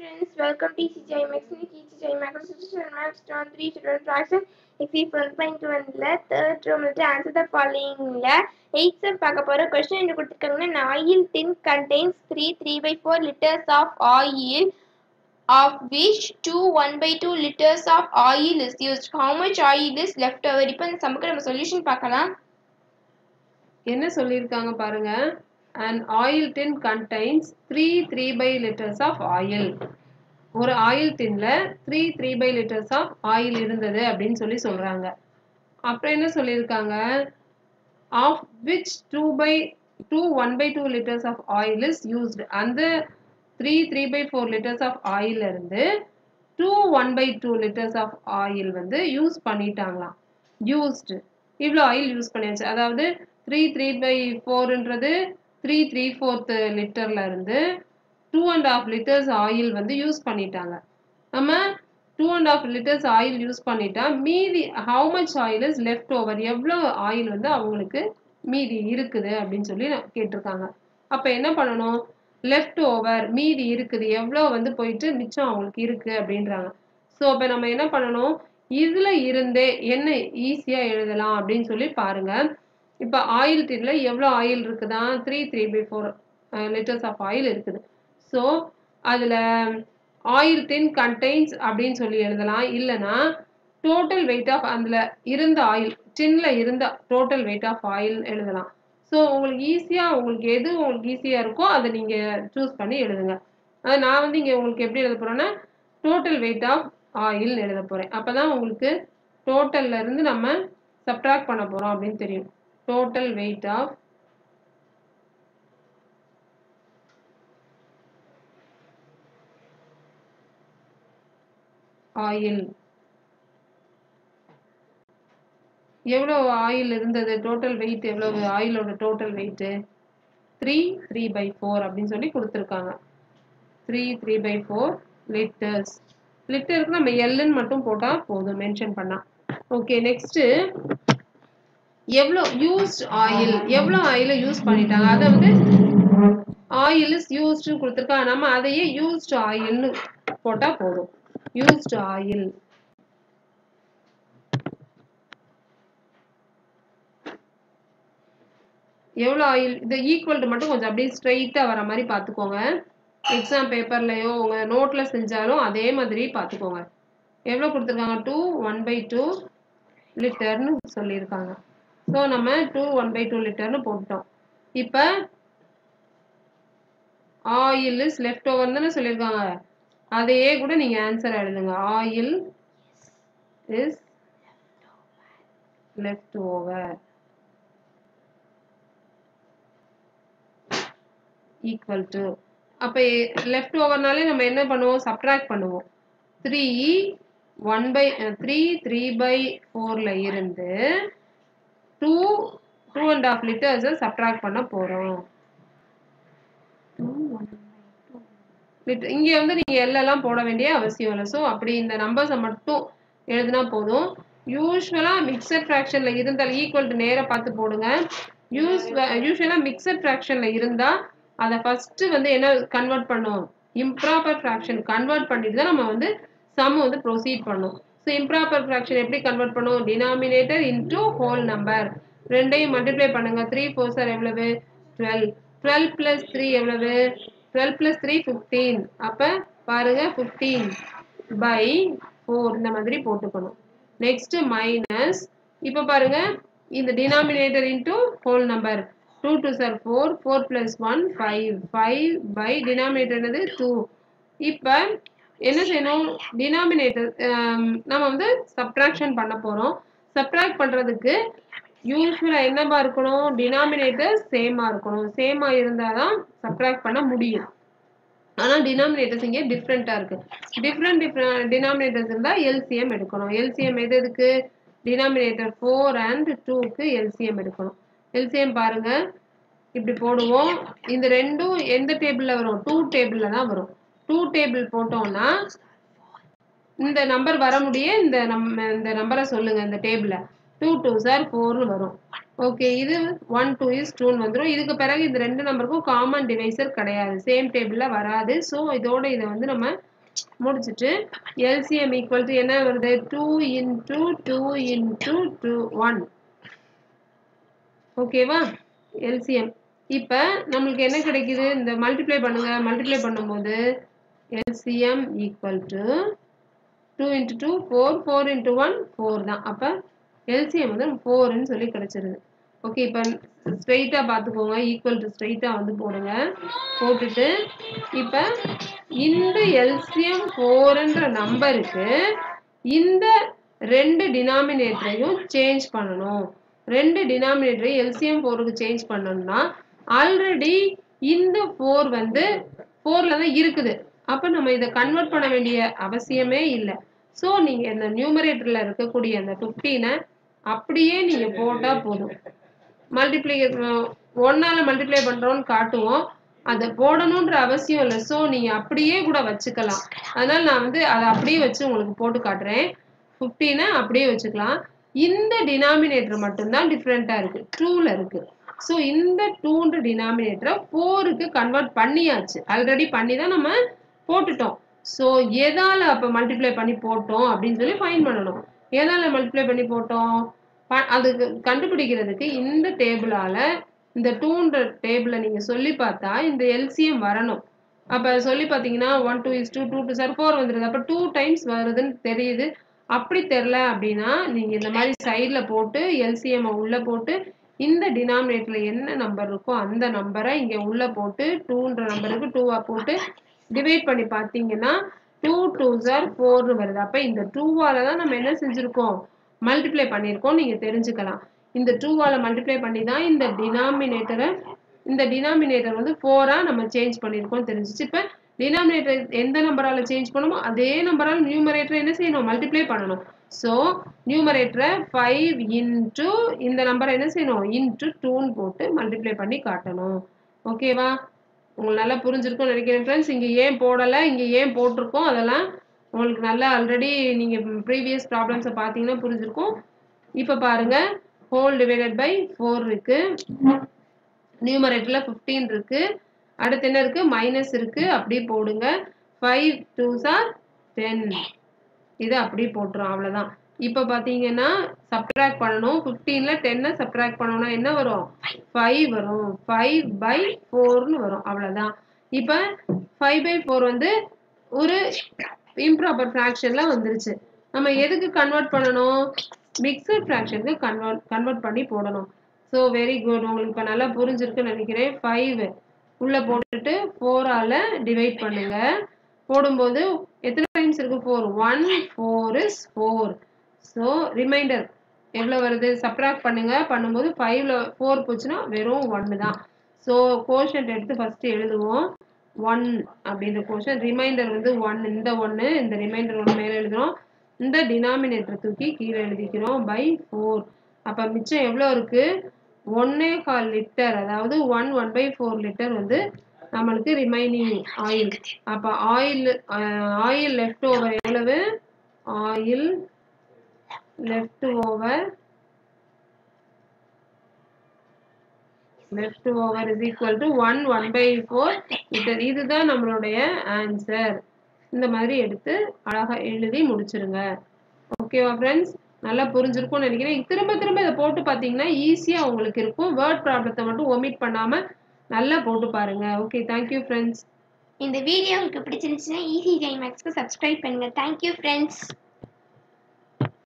friends, welcome to TCJ Max TCJ Macro Substitution Max Turn 3 Children Fraction Exceed 1.1 ல third term ல answer the following ல 8th sum பார்க்க போற question என்ன கொடுத்திருக்காங்கன்னா an oil tin contains 3 3 by 4 liters of oil of which 2 1 by 2 liters of oil is used how much oil is left over இப்போ இந்த சமக்கு நம்ம solution பார்க்கலாம் என்ன சொல்லியிருக்காங்க பாருங்க an oil tin contains 3 3 by liters of oil ஒரு oil டின்ல three three by litres of oil இருந்தது அப்படின்னு சொல்லி சொல்றாங்க அப்புறம் என்ன சொல்லியிருக்காங்க of which two by two one by two litres of oil is used அந்த three three by four litres of oil இருந்து two one by two litres of oil வந்து யூஸ் பண்ணிட்டாங்களாம் யூஸ்டு இவ்வளோ ஆயில் யூஸ் பண்ணியாச்சு அதாவது three three by ஃபோர்ன்றது three three ஃபோர்த்து லிட்டர்ல இருந்து two and half litres oil வந்து யூஸ் பண்ணிட்டாங்க நம்ம two and half litres oil use பண்ணிட்டா மீதி how much oil is left over எவ்வளோ ஆயில் வந்து அவங்களுக்கு மீதி இருக்குது அப்படின்னு சொல்லி கேட்டிருக்காங்க அப்போ என்ன பண்ணணும் லெஃப்ட் ஓவர் மீதி இருக்குது எவ்வளோ வந்து போயிட்டு மிச்சம் அவங்களுக்கு இருக்கு அப்படின்றாங்க ஸோ அப்போ நம்ம என்ன பண்ணணும் இதில் இருந்தே என்ன ஈஸியாக எழுதலாம் அப்படின்னு சொல்லி பாருங்க இப்போ ஆயில் டின்ல எவ்வளோ ஆயில் இருக்குதா three three by four litres of oil இருக்குது ஸோ அதில் ஆயில் டின் கண்டெய்ன்ஸ் அப்படின்னு சொல்லி எழுதலாம் இல்லைன்னா டோட்டல் வெயிட் ஆஃப் அதில் இருந்த ஆயில் டின்ல இருந்த டோட்டல் வெயிட் ஆஃப் ஆயில் எழுதலாம் ஸோ உங்களுக்கு ஈஸியாக உங்களுக்கு எது உங்களுக்கு ஈஸியாக இருக்கோ அதை நீங்கள் சூஸ் பண்ணி எழுதுங்க அது நான் வந்து இங்கே உங்களுக்கு எப்படி எழுத போகிறேன்னா டோட்டல் வெயிட் ஆஃப் ஆயில் எழுத போகிறேன் அப்போ தான் உங்களுக்கு டோட்டல்ல இருந்து நம்ம சப்ட்ராக்ட் பண்ண போகிறோம் அப்படின்னு தெரியும் டோட்டல் வெயிட் ஆஃப் ஆயில் எவ்வளோ ஆயில் இருந்தது டோட்டல் வெயிட் எவ்வளவு ஆயிலோட total weight three three by four அப்படின்னு சொல்லி கொடுத்துருக்காங்க three three by four litres லிட்டருக்கு நம்ம எல்லுன்னு மட்டும் போட்டால் போதும் மென்ஷன் பண்ணால் ஓகே நெக்ஸ்ட்டு எவ்வளோ யூஸ்ட் ஆயில் எவ்வளோ ஆயிலை யூஸ் பண்ணிட்டாங்க அதை வந்து ஆயில் இஸ் யூஸ்டு கொடுத்துருக்காங்க நம்ம அதையே யூஸ்டு ஆயில்னு போட்டால் போதும் used oil எவ்வளோ ஆயில் இது ஈக்குவல் மட்டும் கொஞ்சம் அப்படியே ஸ்ட்ரைட்டாக வர மாதிரி பார்த்துக்கோங்க எக்ஸாம் பேப்பர்லையோ உங்கள் நோட்டில் செஞ்சாலும் அதே மாதிரி பார்த்துக்கோங்க எவ்வளோ கொடுத்துருக்காங்க டூ ஒன் பை டூ லிட்டர்னு சொல்லியிருக்காங்க ஸோ நம்ம டூ ஒன் பை டூ லிட்டர்னு போட்டோம் இப்போ ஆயில் இஸ் லெஃப்ட் ஓவர் தானே சொல்லியிருக்காங்க அதையே கூட நீங்க ஆன்சர் எழுதுங்க oil is left over equal to அப்ப லெஃப்ட் ஓவர்னாலே நம்ம என்ன பண்ணுவோம் சப்ட்ராக்ட் பண்ணுவோம் three one by three three by ஃபோர்ல இருந்து டூ டூ அண்ட் ஆஃப் லிட்டர்ஸை சப்ட்ராக்ட் பண்ண போறோம் இங்கே வந்து நீங்கள் எல்லாம் போட வேண்டிய அவசியம் இல்லை ஸோ அப்படி இந்த நம்பர்ஸை மட்டும் எழுதினா போதும் யூஸ்வலாக மிக்சட் ஃப்ராக்ஷனில் இருந்தால் ஈக்குவல் டு நேராக பார்த்து போடுங்க யூஸ் யூஸ்வலாக மிக்சட் ஃப்ராக்ஷனில் இருந்தால் அதை ஃபஸ்ட்டு வந்து என்ன கன்வெர்ட் பண்ணும் இம்ப்ராப்பர் ஃப்ராக்ஷன் கன்வெர்ட் பண்ணிட்டு தான் நம்ம வந்து சம் வந்து ப்ரொசீட் பண்ணும் ஸோ இம்ப்ராப்பர் ஃப்ராக்ஷன் எப்படி கன்வெர்ட் பண்ணும் டினாமினேட்டர் இன்டூ ஹோல் நம்பர் ரெண்டையும் மல்டிப்ளை பண்ணுங்க த்ரீ ஃபோர் சார் எவ்வளவு டுவெல் டுவெல் ப்ளஸ் த்ரீ எவ்வளவு டுவெல் ப்ளஸ் த்ரீ ஃபிஃப்டீன் அப்போ பாருங்க ஃபிஃப்டீன் பை ஃபோர் இந்த மாதிரி போட்டுக்கணும் நெக்ஸ்ட் மைனஸ் இப்போ பாருங்க இந்த denominator into whole number two two sir four four plus one five five by denominator என்னது டூ இப்போ என்ன செய்யணும் டினாமினேட்டர் நம்ம வந்து சப்ட்ராக்ஷன் பண்ண போகிறோம் சப்ட்ராக்ட் பண்ணுறதுக்கு யூஸ்வலாக என்னவா இருக்கணும் டினாமினேட்டர் சேமாக இருக்கணும் சேமாக இருந்தால் தான் சப்ட்ராக்ட் பண்ண முடியும் ஆனால் டினாமினேட்டர்ஸ் இங்கே டிஃப்ரெண்ட்டாக இருக்குது டிஃப்ரெண்ட் டிஃப்ரெண்ட் டினாமினேட்டர்ஸ் இருந்தால் எல்சிஎம் எடுக்கணும் எல்சிஎம் எது எதுக்கு டினாமினேட்டர் ஃபோர் அண்ட் டூக்கு எல்சிஎம் எடுக்கணும் எல்சிஎம் பாருங்க இப்படி போடுவோம் இந்த ரெண்டும் எந்த டேபிளில் வரும் டூ டேபிளில் தான் வரும் டூ டேபிள் போட்டோம்னா இந்த நம்பர் வர முடிய இந்த நம்ம இந்த நம்பரை சொல்லுங்க இந்த டேபிளில் டூ டூ சார் ஃபோர்னு வரும் ஓகே இது ஒன் டூ இஸ் டூன்னு வந்துடும் இதுக்கு பிறகு இந்த ரெண்டு நம்பருக்கும் காமன் டிவைசர் கிடையாது சேம் டேபிளில் வராது ஸோ இதோட இதை வந்து நம்ம முடிச்சிட்டு எல்சிஎம் ஈக்குவல் டு என்ன வருது two into two into two one ஓகேவா எல்சிஎம் இப்போ நம்மளுக்கு என்ன கிடைக்குது இந்த மல்டிப்ளை பண்ணுங்க மல்டிப்ளை பண்ணும்போது LCM equal to two into two four four into one four தான் அப்போ எல்சிஎம் வந்து ஃபோர்னு சொல்லி கிடைச்சிருது ஓகே இப்போ ஸ்ட்ரெயிட்டாக பார்த்துக்கோங்க ஈக்குவல் டு ஸ்ட்ரெயிட்டாக வந்து போடுங்க போட்டுட்டு இப்போ இந்த எல்சிஎம் ஃபோர்ன்ற நம்பருக்கு இந்த ரெண்டு டினாமினேட்டரையும் சேஞ்ச் பண்ணணும் ரெண்டு டினாமினேட்டரை எல்சிஎம் ஃபோருக்கு சேஞ்ச் பண்ணணும்னா ஆல்ரெடி இந்த ஃபோர் வந்து ஃபோரில் தான் இருக்குது அப்போ நம்ம இதை கன்வெர்ட் பண்ண வேண்டிய அவசியமே இல்லை ஸோ நீங்கள் இந்த நியூமரேட்டரில் இருக்கக்கூடிய அந்த ஃபிஃப்டீனை அப்படியே நீங்கள் போட்டால் போதும் மல்டிப்ளை ஒன்னால் மல்டிப்ளை பண்ணுறோன்னு காட்டுவோம் அதை போடணுன்ற அவசியம் இல்லை ஸோ நீங்கள் அப்படியே கூட வச்சுக்கலாம் அதனால் நான் வந்து அதை அப்படியே வச்சு உங்களுக்கு போட்டு காட்டுறேன் ஃபிஃப்டீனை அப்படியே வச்சுக்கலாம் இந்த டினாமினேட்டர் மட்டும்தான் டிஃப்ரெண்ட்டாக இருக்குது டூவில் இருக்குது ஸோ இந்த டூன்ற டினாமினேட்டரை ஃபோருக்கு கன்வெர்ட் பண்ணியாச்சு ஆல்ரெடி பண்ணி தான் நம்ம போட்டுட்டோம் ஸோ எதால் அப்போ மல்டிப்ளை பண்ணி போட்டோம் அப்படின்னு சொல்லி ஃபைன் பண்ணணும் எதால் மல்டிப்ளை பண்ணி போட்டோம் ப- அதுக்கு கண்டுபிடிக்கிறதுக்கு இந்த டேபிளால் இந்த டூன்ற டேபிளை நீங்கள் சொல்லி பார்த்தா இந்த எல்சிஎம் வரணும் அப்போ சொல்லி பார்த்தீங்கன்னா one two is two two two sir four வந்துடுது அப்போ டூ டைம்ஸ் வருதுன்னு தெரியுது அப்படி தெரில அப்படின்னா நீங்கள் இந்த மாதிரி சைடில் போட்டு எல்சிஎம் உள்ளே போட்டு இந்த டினாமினேட்டரில் என்ன நம்பர் இருக்கோ அந்த நம்பரை இங்கே உள்ளே போட்டு டூன்ற நம்பருக்கு டூவாக போட்டு டிவைட் பண்ணி பார்த்தீங்கன்னா டூ டூ சார் ஃபோர்னு வருது அப்போ இந்த டூவால் தான் நம்ம என்ன செஞ்சுருக்கோம் மல்டிப்ளை பண்ணியிருக்கோம் நீங்கள் தெரிஞ்சுக்கலாம் இந்த டூவால் மல்டிப்ளை பண்ணி தான் இந்த டினாமினேட்டரை இந்த டினாமினேட்டர் வந்து ஃபோராக நம்ம சேஞ்ச் பண்ணியிருக்கோம் தெரிஞ்சிச்சு இப்போ டினாமினேட்டர் எந்த நம்பரால் சேஞ்ச் பண்ணுமோ அதே நம்பரால் நியூமரேட்டர் என்ன செய்யணும் மல்டிப்ளை பண்ணணும் ஸோ நியூமரேட்டரை ஃபைவ் இன்ட்டு இந்த நம்பரை என்ன செய்யணும் இன்ட்டு டூன்னு போட்டு மல்டிப்ளை பண்ணி காட்டணும் ஓகேவா உங்களுக்கு நல்லா புரிஞ்சிருக்கும்னு நினைக்கிறேன் ஃப்ரெண்ட்ஸ் இங்கே ஏன் போடலை இங்கே ஏன் போட்டிருக்கோம் அதெல்லாம் உங்களுக்கு நல்லா ஆல்ரெடி நீங்கள் ப்ரீவியஸ் ப்ராப்ளம்ஸை பார்த்தீங்கன்னா புரிஞ்சிருக்கும் இப்போ பாருங்க ஹோல் டிவைடட் பை ஃபோர் இருக்கு நியூமரேட்டரில் ஃபிஃப்டீன் இருக்கு அடுத்து என்ன இருக்கு மைனஸ் இருக்கு அப்படியே போடுங்க ஃபைவ் டூ சார் டென் இது அப்படியே போட்டுரும் அவ்வளோதான் இப்போ பார்த்தீங்கன்னா சப்ட்ராக்ட் பண்ணணும் ஃபிஃப்டீனில் டென்னை சப்ட்ராக்ட் பண்ணணும்னா என்ன வரும் ஃபைவ் வரும் ஃபைவ் பை ஃபோர்னு வரும் அவ்வளோதான் இப்போ ஃபைவ் பை ஃபோர் வந்து ஒரு இம்ப்ராப்பர் ஃப்ராக்ஷனில் வந்துருச்சு நம்ம எதுக்கு கன்வெர்ட் பண்ணணும் மிக்சட் ஃப்ராக்ஷனுக்கு கன்வெர்ட் கன்வெர்ட் பண்ணி போடணும் ஸோ வெரி குட் உங்களுக்கு இப்போ நல்லா புரிஞ்சிருக்குன்னு நினைக்கிறேன் ஃபைவ் உள்ளே போட்டுட்டு ஃபோரால் டிவைட் பண்ணுங்க போடும்போது எத்தனை டைம்ஸ் இருக்கு four one four is four so remainder எவ்வளோ வருது சப்ராக்ட் பண்ணுங்க பண்ணும்போது ஃபைவ்ல ஃபோர் போச்சுன்னா வெறும் ஒன்று தான் ஸோ கோஷன்ட் எடுத்து ஃபர்ஸ்ட் எழுதுவோம் ஒன் அப்படின்ற கோஷன் ரிமைண்டர் வந்து ஒன் இந்த ஒன்று இந்த ரிமைண்டர் ஒன்று மேலே எழுதுறோம் இந்த டினாமினேட்டர் தூக்கி கீழே எழுதிக்கிறோம் பை ஃபோர் அப்போ மிச்சம் எவ்வளோ இருக்கு ஒன்னே கால் லிட்டர் அதாவது one one by four litre வந்து நம்மளுக்கு ரிமைனிங் ஆயில் அப்போ ஆயில் ஆயில் லெஃப்ட் ஓவர் எவ்வளவு oil left over left over is equal to one one by four litre இதுதான் நம்மளுடைய ஆன்சர் இந்த மாதிரி எடுத்து அழகா எழுதி முடிச்சிருங்க ஓகேவா ஃப்ரெண்ட்ஸ் நல்லா புரிஞ்சிருக்கும்னு நினைக்கிறேன் திரும்ப திரும்ப இதை போட்டு பார்த்தீங்கன்னா ஈஸியாக உங்களுக்கு இருக்கும் வேர்ட் ப்ராப்ளத்தை மட்டும் ஒமிட் பண்ணாமல் நல்லா போட்டு பாருங்க ஓகே தேங்க்யூ ஃப்ரெண்ட்ஸ் இந்த வீடியோ உங்களுக்கு பிடிச்சிருந்துச்சுன்னா ஈஸி டைம் மேக்ஸ்க்கு சப்ஸ்கிரைப் பண்ணுங்க தேங்க்யூ ஃப்ரெண்ட்ஸ்